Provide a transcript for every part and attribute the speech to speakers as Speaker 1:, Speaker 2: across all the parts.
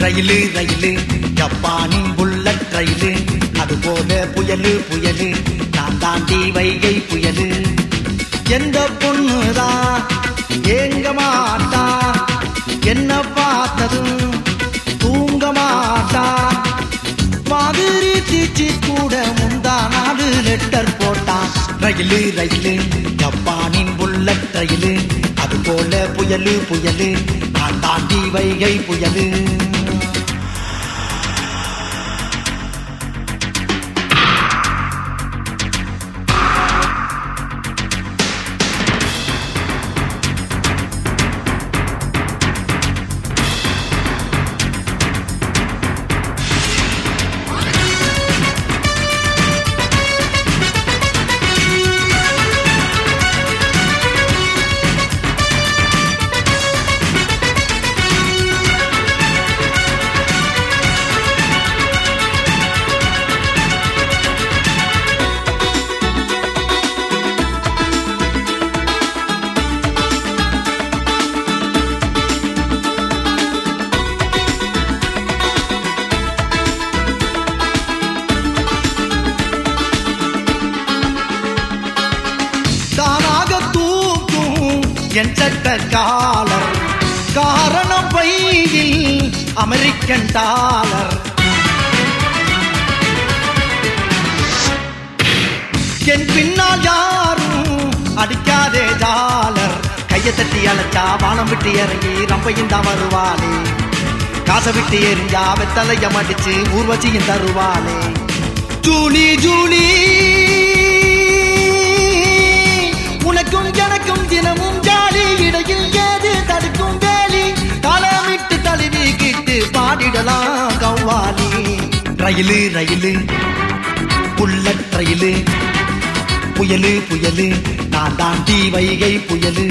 Speaker 1: rail rail ஜப்பானின் bullet rail அது போல புயலு புயலு நான் தாண்டி வைகை புயலு எந்த பொண்ணுதான் ஏங்க மாட்டா என்ன பார்த்ததும் தூங்க மாட்டா மாதிரி தீச்சி கூட முந்தா நாடு லெட்டர் போட்டான் ரயிலு ரயிலு ஜப்பானின் புல்லட் ரயிலு அது போல புயலு புயலு நான் தாண்டி வைகை புயலு தானாக தூக்கும் என் சட்ட காலர் காரணம் பையில் அமெரிக்கன் டாலர் என் பின்னால் யாரும் அடிக்காதே ஜாலர் கையை தட்டி அழைச்சா வானம் விட்டு இறங்கி ரம்பையும் தான் வருவாளே காசை விட்டு எரிஞ்சா வெத்தலைய மடிச்சு ஊர்வச்சியும் தருவாளே ஜூலி ஜூலி உனக்கும் எனக்கும் தினமும் ஜாலி இடையில் ஏது தடுக்கும் வேலி களமிட்டு தழுவி கிட்டு பாடிடலாம் qawwali rail rail bullet rail புயலு புயலு நான் தாண்டி வைகை புயலு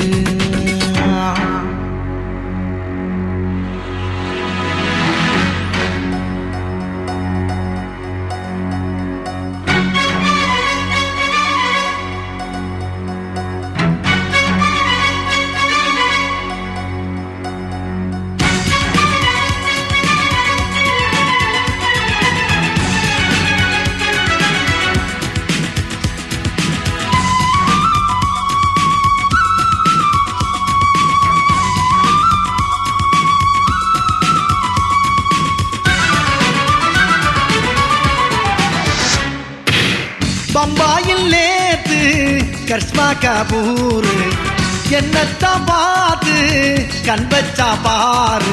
Speaker 1: பம்பாயில் நேத்து கர்ஷ்மா கபூர் என்னத்தான் பார்த்து கண் வச்சா பாரு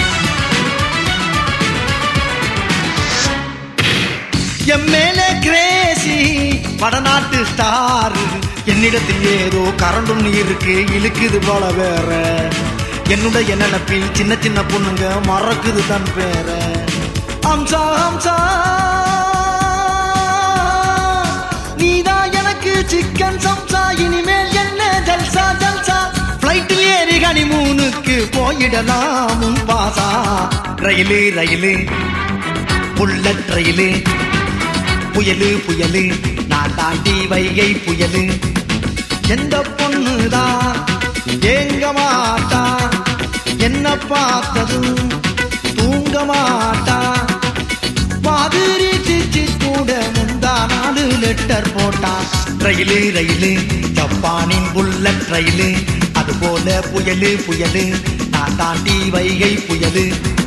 Speaker 1: என் மேலே கிரேசி வடநாட்டு ஸ்டார் என்னிடத்தில் ஏதோ கரண்டும் இருக்கு இழுக்குது போல வேற என்னுடைய நினைப்பில் சின்ன சின்ன பொண்ணுங்க மறக்குது தன் பேர அம்சா அம்சா நீதான் எனக்கு சிக்கன் சம்சா இனிமேல் என்ன ஜல்சா ஜல்சா பிளைட்டில் ஏறி கனிமூனுக்கு போயிடலாம் முன்பாசா ரயிலு ரயிலு புல்லட் ரயிலு புயலு புயலு நான் தாண்டி வைகை புயலு எந்த பொண்ணுதான் ஏங்க மாட்டா என்ன பார்த்ததும் தூங்க மாட்டா மாதிரி சிச்சி கூட முந்தா நாடு லெட்டர் போட்டா ரயிலு ரயிலு ஜப்பானின் புல்லட் ரயிலு அது போல புயலு புயலு நான் தாண்டி வைகை புயலு